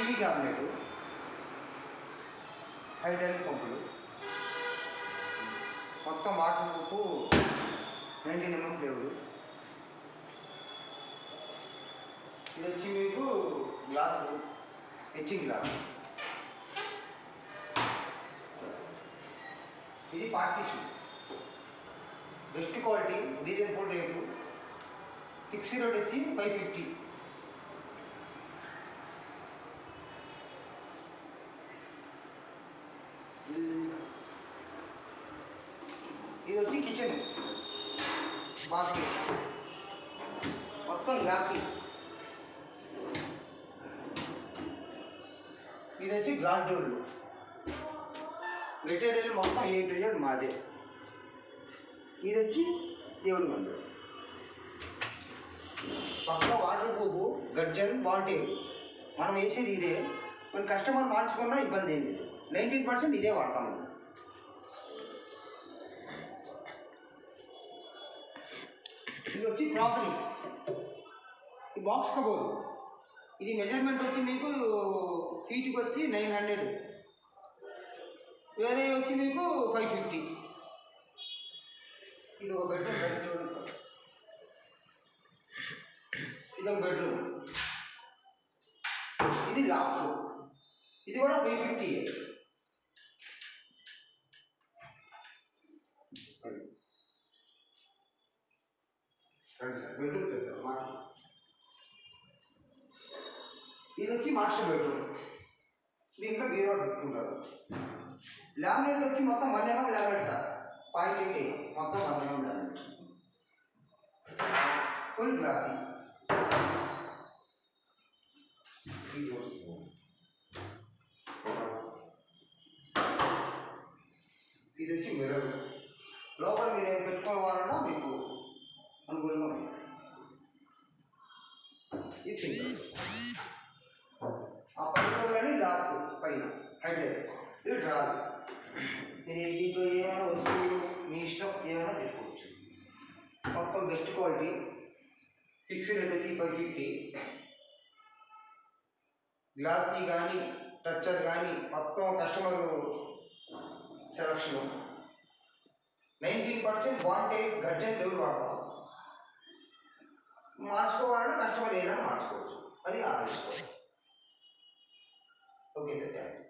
TV cabinet hydraulic పంపులు మొత్తం waterproof nineteen MM ఫ్లేవరు ఇది వచ్చి మీకు గ్లాసు హెచ్చింగ్ గ్లాస్ ఇది పార్టీషన్ బెస్ట్ క్వాలిటీ డీజిల్ పోల్ రేటు ఫిక్స్ రేట్ వచ్చి ఫైవ్ ఫిఫ్టీ ఇది వచ్చి కిచెన్ బాస్కెట్ మొత్తం గ్లాసీ ఇది వచ్చి గ్లాస్ డోర్లు మెటీరియల్ మొత్తం ఏ టు జెడ్ మాదే ఇది వచ్చి దేవుడి మందిరం పక్క వాటర్ ప్రూఫ్ గడ్జన్ బాంటేడు మనం వేసేది ఇదే మన కస్టమర్ మార్చుకున్నా ఇబ్బంది ఏం లేదు నైంటీన్ పర్సెంట్ ఇదే వాడతాం మనం ఇది వచ్చి క్రాకరీ ఈ బాక్స్ కబోర్డ్ ఇది మెజర్మెంట్ వచ్చి మీకు ఫీట్కి వచ్చి నైన్ హండ్రెడ్ వేరే వచ్చి మీకు ఫైవ్ ఫిఫ్టీ ఇది ఒక బెడ్రూమ్ బెడ్ చూడండి సార్ ఇది ఒక బెడ్రూమ్ ఇది లాఫ్ట్ ఇది కూడా ఫైవ్ ఫిఫ్టీ రండి సార్ బెడ్రూమ్ పెద్దాం మాట ఇది వచ్చి మాస్టర్ బెడ్రూమ్ దీంట్లో బీరో పెట్టుకుంటారు లామినేట్ వచ్చి మొత్తం one MM laminate sir point eight eight మొత్తం one MM laminate full glossy ఇది వచ్చి మిర్రర్ లోపల మీరు ఏం పెట్టుకోవాలన్నా మీకు అనుకూలంగా ఉంది ఇది సింగిల్ ఆ పైన లాక్ పైన హైడ్రైట్ ఇది డ్రాల్ మీరు దీంట్లో ఏమైనా వస్తువులు మీ ఇష్టం ఏమైనా పెట్టుకోవచ్చు మొత్తం బెస్ట్ క్వాలిటీ ఫిక్స్ రేట్ వచ్చి ఫైవ్ ఫిఫ్టీ గ్లాసీ కానీ టచ్చర్ కానీ మొత్తం కస్టమర్ సెలక్షన్ నైన్టీన్ పర్సెంట్ బాంటేజ్ గడ్జెట్ లెవెల్ వాడతాం మార్చుకోవాలంటే కస్టమర్ ఏదైనా మార్చుకోవచ్చు అది ఆలోచించుకోవచ్చు ఓకే సార్ థ్యాంక్ యూ